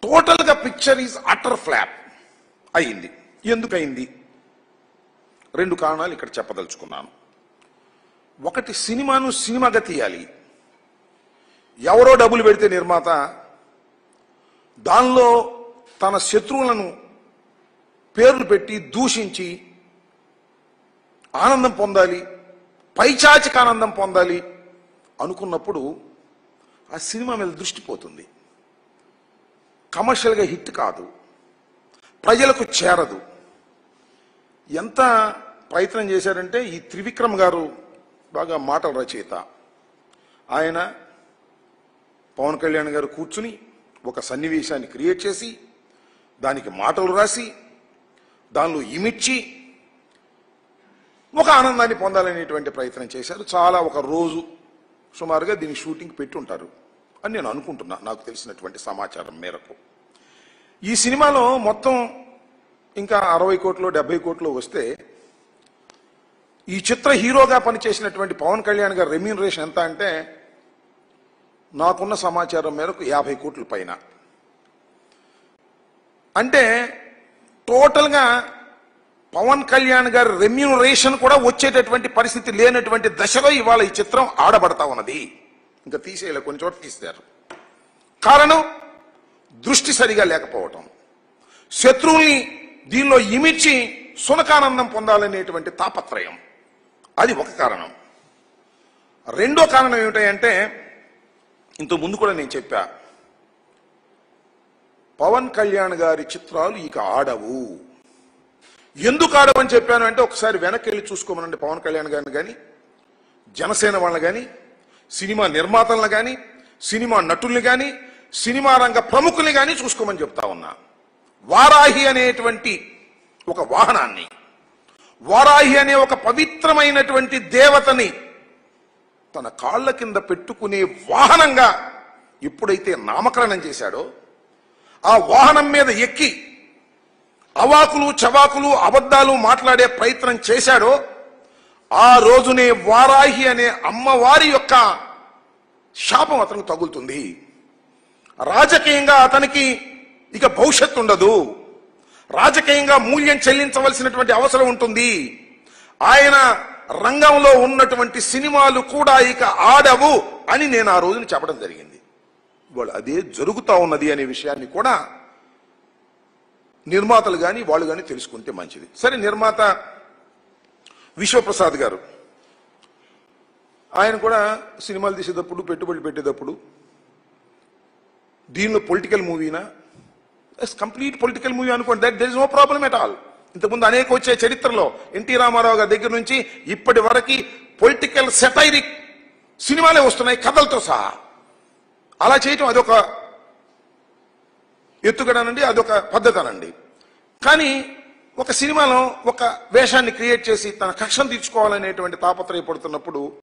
టోటల్గా picture is utter flop అయింది ఎందుకు అయింది రెండు కారణాలు ఇక్కడ చెప్పదలుచుకున్నాను ఒకటి సినిమాను సినిమాగా తీయాలి ఎవరో డబ్బులు పెడితే నిర్మాత దానిలో తన శత్రువులను పేర్లు పెట్టి దూషించి ఆనందం పొందాలి పైచాచిక ఆనందం పొందాలి అనుకున్నప్పుడు ఆ సినిమా మీద దృష్టి పోతుంది కమర్షియల్గా హిట్ కాదు ప్రజలకు చేరదు ఎంత ప్రయత్నం చేశారంటే ఈ త్రివిక్రమ్ గారు బాగా మాటల రచయిత ఆయన పవన్ కళ్యాణ్ గారు కూర్చుని ఒక సన్నివేశాన్ని క్రియేట్ చేసి దానికి మాటలు రాసి దానిలో ఇమిడ్చి ఒక ఆనందాన్ని పొందాలనేటువంటి ప్రయత్నం చేశారు చాలా ఒక రోజు సుమారుగా దీని షూటింగ్ పెట్టి ఉంటారు అని నేను అనుకుంటున్నా నాకు తెలిసినటువంటి సమాచారం మేరకు ఈ సినిమాలో మొత్తం ఇంకా అరవై కోట్లు డెబ్బై కోట్లు వస్తే ఈ చిత్ర హీరోగా పనిచేసినటువంటి పవన్ కళ్యాణ్ గారి రెమ్యూనరేషన్ ఎంత అంటే నాకున్న సమాచారం మేరకు యాభై కోట్ల పైన అంటే టోటల్గా పవన్ కళ్యాణ్ గారి రెమ్యూనరేషన్ కూడా వచ్చేటటువంటి పరిస్థితి లేనటువంటి దశలో ఇవాళ ఈ చిత్రం ఆడబడతా ఉన్నది ఇంకా తీసేయలే కొన్ని చోట్ల తీశారు కారణం దృష్టి సరిగా లేకపోవటం శత్రువుల్ని దీనిలో ఇమిడ్చి సునకానందం పొందాలనేటువంటి తాపత్రయం అది ఒక కారణం రెండో కారణం ఏమిటంటే ఇంత ముందు కూడా నేను చెప్పా పవన్ కళ్యాణ్ గారి చిత్రాలు ఇక ఆడవు ఎందుకు ఆడవని చెప్పాను అంటే ఒకసారి వెనక్కి వెళ్ళి చూసుకోమనండి పవన్ కళ్యాణ్ గారిని కానీ జనసేన వాళ్ళని కానీ సినిమా నిర్మాతలను కానీ సినిమా నటుల్ని కానీ సినిమా రంగ ప్రముఖుల్ని కానీ చూసుకోమని చెప్తా ఉన్నా వారాహి అనేటువంటి ఒక వాహనాన్ని వారాహి అనే ఒక పవిత్రమైనటువంటి దేవతని తన కాళ్ళ కింద పెట్టుకునే వాహనంగా ఎప్పుడైతే నామకరణం చేశాడో ఆ వాహనం మీద ఎక్కి అవాకులు చవాకులు అబద్ధాలు మాట్లాడే ప్రయత్నం చేశాడో ఆ రోజునే వారాహి అనే అమ్మవారి యొక్క శాపం అతనికి తగులుతుంది రాజకీయంగా అతనికి ఇక భవిష్యత్తు ఉండదు రాజకీయంగా మూల్యం చెల్లించవలసినటువంటి అవసరం ఉంటుంది ఆయన రంగంలో ఉన్నటువంటి సినిమాలు కూడా ఇక ఆడవు అని నేను ఆ రోజున చెప్పడం జరిగింది వాళ్ళు అదే జరుగుతా ఉన్నది అనే విషయాన్ని కూడా నిర్మాతలు కానీ వాళ్ళు కానీ తెలుసుకుంటే మంచిది సరే నిర్మాత విశ్వప్రసాద్ గారు ఆయన కూడా సినిమాలు తీసేటప్పుడు పెట్టుబడులు పెట్టేటప్పుడు దీనిలో పొలిటికల్ మూవీనా కంప్లీట్ పొలిటికల్ మూవీ అనుకోండి that there is no problem at all ఇంతకుముందు అనేక వచ్చే చరిత్రలో ఎన్టీ రామారావు గారి దగ్గర నుంచి ఇప్పటి వరకు పొలిటికల్ సెటైరిక్ సినిమాలే వస్తున్నాయి కథలతో సహా అలా చేయటం అదొక ఎత్తుగడనండి అదొక పద్ధతి అనండి కానీ ఒక సినిమాలో ఒక వేషాన్ని క్రియేట్ చేసి తన కక్షను తీర్చుకోవాలనేటువంటి తాపత్రయపడుతున్నప్పుడు